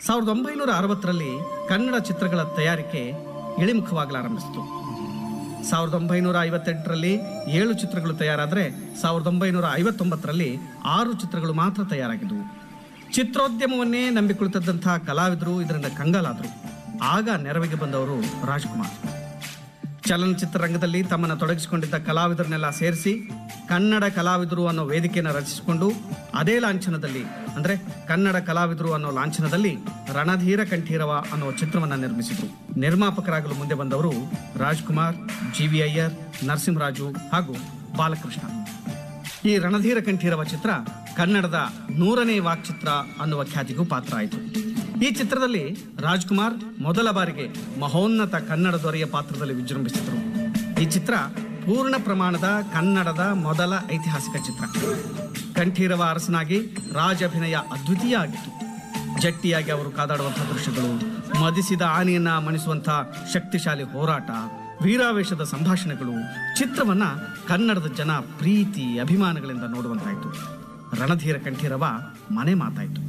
ಸಾವಿರದ ಒಂಬೈನೂರ ಅರವತ್ತರಲ್ಲಿ ಕನ್ನಡ ಚಿತ್ರಗಳ ತಯಾರಿಕೆ ಇಳಿಮುಖವಾಗಲಾರಂಭಿಸಿತು ಸಾವಿರದ ಒಂಬೈನೂರ ಐವತ್ತೆಂಟರಲ್ಲಿ ಏಳು ಚಿತ್ರಗಳು ತಯಾರಾದರೆ ಸಾವಿರದ ಒಂಬೈನೂರ ಐವತ್ತೊಂಬತ್ತರಲ್ಲಿ ಆರು ಚಿತ್ರಗಳು ಮಾತ್ರ ತಯಾರಾಗಿದ್ದವು ಚಿತ್ರೋದ್ಯಮವನ್ನೇ ನಂಬಿ ಕುಳಿತದ್ದಂತಹ ಕಲಾವಿದರು ಇದರಿಂದ ಕಂಗಾಲಾದರು ಆಗ ನೆರವಿಗೆ ಬಂದವರು ರಾಜ್ಕುಮಾರ್ ಚಲನಚಿತ್ರ ರಂಗದಲ್ಲಿ ತಮ್ಮನ್ನು ತೊಡಗಿಸಿಕೊಂಡಿದ್ದ ಕಲಾವಿದರನ್ನೆಲ್ಲ ಸೇರಿಸಿ ಕನ್ನಡ ಕಲಾವಿದರು ಅನ್ನೋ ವೇದಿಕೆಯನ್ನು ರಚಿಸಿಕೊಂಡು ಅದೇ ಲಾಂಛನದಲ್ಲಿ ಅಂದ್ರೆ ಕನ್ನಡ ಕಲಾವಿದರು ಅನ್ನೋ ಲಾಂಛನದಲ್ಲಿ ರಣಧೀರ ಕಂಠೀರವ ಅನ್ನೋ ಚಿತ್ರವನ್ನ ನಿರ್ಮಿಸಿದ್ರು ನಿರ್ಮಾಪಕರಾಗಲು ಮುಂದೆ ಬಂದವರು ರಾಜ್ಕುಮಾರ್ ಜಿ ವಿ ಅಯ್ಯರ್ ನರಸಿಂಹರಾಜು ಹಾಗೂ ಬಾಲಕೃಷ್ಣ ಈ ರಣಧೀರ ಕಂಠೀರವ ಚಿತ್ರ ಕನ್ನಡದ ನೂರನೇ ವಾಕ್ಚಿತ್ರ ಅನ್ನುವ ಖ್ಯಾತಿಗೂ ಪಾತ್ರ ಆಯಿತು ಈ ಚಿತ್ರದಲ್ಲಿ ರಾಜ್ಕುಮಾರ್ ಮೊದಲ ಬಾರಿಗೆ ಮಹೋನ್ನತ ಕನ್ನಡ ದೊರೆಯ ಪಾತ್ರದಲ್ಲಿ ವಿಜೃಂಭಿಸಿದರು ಈ ಚಿತ್ರ ಪೂರ್ಣ ಪ್ರಮಾಣದ ಕನ್ನಡದ ಮೊದಲ ಐತಿಹಾಸಿಕ ಚಿತ್ರ ಕಂಠೀರವ ಅರಸನಾಗಿ ರಾಜ್ ಅಭಿನಯ ಅದ್ವಿತೀಯ ಆಗಿತ್ತು ಜಟ್ಟಿಯಾಗಿ ಅವರು ಕಾದಾಡುವಂತಹ ದೃಶ್ಯಗಳು ಮದಿಸಿದ ಆನೆಯನ್ನ ಮಣಿಸುವಂತಹ ಶಕ್ತಿಶಾಲಿ ಹೋರಾಟ ವೀರಾವೇಶದ ಸಂಭಾಷಣೆಗಳು ಚಿತ್ರವನ್ನ ಕನ್ನಡದ ಜನ ಪ್ರೀತಿ ಅಭಿಮಾನಗಳಿಂದ ನೋಡುವಂತಾಯಿತು ರಣಧೀರ ಕಂಠೀರವ ಮನೆ ಮಾತಾಯಿತು